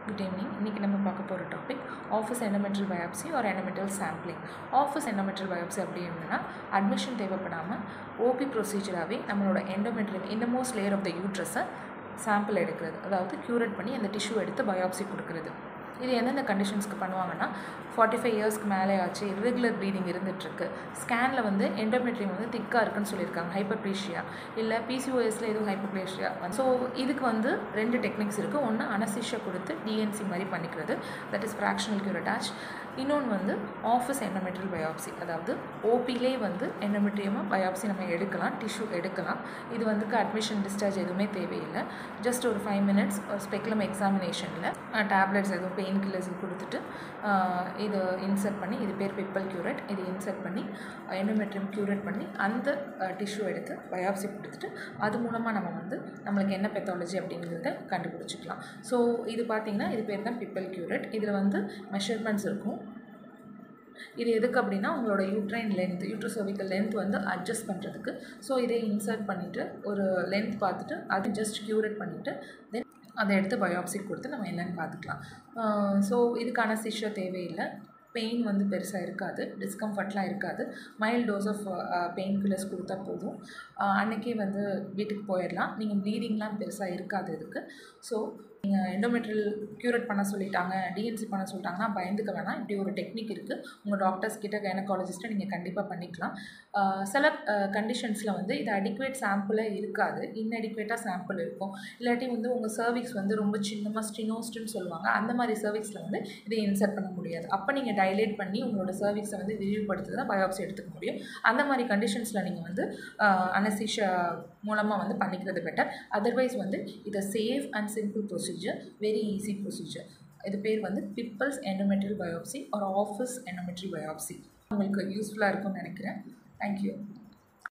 good evening இன்றைக்கி நம்ம பார்க்க போகிற டாபிக் ஆஃபீஸ் எண்டமெட்ரல் பயாப்சி ஒரு endometrial sampling office endometrial biopsy அப்படி என்னன்னா அட்மிஷன் தேவைப்படாமல் ஓபி ப்ரொசீஜராகவே நம்மளோட endometrial innermost layer of the யூட்ரஸை சாம்பிள் எடுக்கிறது அதாவது க்யூரேட் பண்ணி அந்த டிஷ்யூ எடுத்து பயாப்சி கொடுக்குறது இது எந்தெந்த கண்டிஷன்ஸ்க்கு பண்ணுவாங்கன்னா ஃபார்ட்டி ஃபைவ் இயர்ஸ்க்கு மேலே ஆச்சு இர்ரெகுலர் ப்ளீடிங் இருந்துகிட்ருக்கு ஸ்கேனில் வந்து எண்டோமெட்ரியம் வந்து திக்காக இருக்குன்னு சொல்லியிருக்காங்க ஹைப்பர்ப்ளேஷியா இல்லை பிசிஓஎஸில் எதுவும் ஹைப்பர்ப்ளேஷியா ஸோ இதுக்கு வந்து ரெண்டு டெக்னிக்ஸ் இருக்குது ஒன்று அனசிஷியா கொடுத்து டிஎன்சி மாதிரி பண்ணிக்கிறது தட் இஸ் ஃப்ராக்ஷனல் கியூரட்டாச் இன்னொன்று வந்து ஆஃபீஸ் எண்டோமெட்ரியல் பயாப்சி அதாவது ஓபிலே வந்து எண்டோமெட்ரியமாக பயாப்சி நம்ம எடுக்கலாம் டிஷ்யூ எடுக்கலாம் இது வந்து அட்மிஷன் டிஸ்சார்ஜ் எதுவுமே தேவையில்லை ஜஸ்ட் ஒரு ஃபைவ் மினிட்ஸ் ஒரு ஸ்பெக்குலம் எக்ஸாமினேஷனில் டேப்லெட்ஸ் எதுவும் பெயின் கில்லர்ஸ் கொடுத்துட்டு இது இன்சர்ட் பண்ணி இது பேர் பிப்பல் க்யூரேட் இது இன்சர்ட் பண்ணி எண்டோமெட்ரியம் க்யூரேட் பண்ணி அந்த டிஷ்யூ எடுத்து பயாப்சி கொடுத்துட்டு அது மூலமாக நம்ம வந்து நம்மளுக்கு என்ன பெத்தாலஜி அப்படிங்கிறத கண்டுபிடிச்சிக்கலாம் ஸோ இது பார்த்திங்கன்னா இது பேர் தான் பிப்பல் க்யூரேட் இதில் வந்து மெஷர்மெண்ட்ஸ் இருக்கும் இது எதுக்கு அப்படின்னா உங்களோட யூட்ரைன் லென்த் யூட்ரோசர்விக்கல் லென்த் வந்து அட்ஜஸ்ட் பண்ணுறதுக்கு ஸோ இதை இன்சர்ட் பண்ணிவிட்டு ஒரு லென்த் பார்த்துட்டு அது ஜஸ்ட் க்யூரேட் பண்ணிவிட்டு தென் அதை எடுத்து பயோப்சி கொடுத்து நம்ம என்னென்னு பார்த்துக்கலாம் ஸோ இதுக்கான சிஷ்யம் தேவையில்லை பெயின் வந்து பெருசாக இருக்காது டிஸ்கம்ஃபர்ட்லாம் இருக்காது mild dose of pain killers கொடுத்தா போதும் அன்றைக்கே வந்து வீட்டுக்கு போயிடலாம் நீங்கள் ப்ளீடிங்லாம் பெருசாக இருக்காது இதுக்கு ஸோ நீங்கள் எண்டோமெட்ரியல் க்யூரேட் பண்ண சொல்லிட்டாங்க டிஎன்சி பண்ண சொல்லிட்டாங்கன்னா பயந்துக்க வேணாம் இப்படி ஒரு டெக்னிக் இருக்குது உங்கள் டாக்டர்ஸ் கிட்ட கைனகாலஜிஸ்ட்டை நீங்கள் கண்டிப்பாக பண்ணிக்கலாம் சில கண்டிஷன்ஸில் வந்து இது அடிக்குவேட் சாம்பிளே இருக்காது இன்அடிக்குவேட்டாக சாம்பிள் இருக்கும் இல்லாட்டி வந்து உங்கள் சர்விக்ஸ் வந்து ரொம்ப சின்னமாக ஸ்டினோஸ்ட்டுன்னு சொல்லுவாங்க அந்த மாதிரி சர்விக்ஸில் வந்து இதை இன்சர்ட் பண்ண முடியாது அப்போ நீங்கள் டைலேட் பண்ணி உங்களோட சர்விக்ஸை வந்து விரிவுபடுத்தி தான் பயோப்சி எடுத்துக்க முடியும் அந்த மாதிரி கண்டிஷன்ஸில் நீங்கள் வந்து அனசிஷா மூலமாக வந்து பண்ணிக்கிறது பெட்டர் அதர்வைஸ் வந்து இதை safe and simple procedure very easy procedure இது பேர் வந்து பிப்பல்ஸ் எண்டோமெட்ரியல் பயோப்சி ஒரு ஆஃபீஸ் எண்டோமெட்ரி பயோப்சி உங்களுக்கு யூஸ்ஃபுல்லாக இருக்கும்னு நினைக்கிறேன் தேங்க்யூ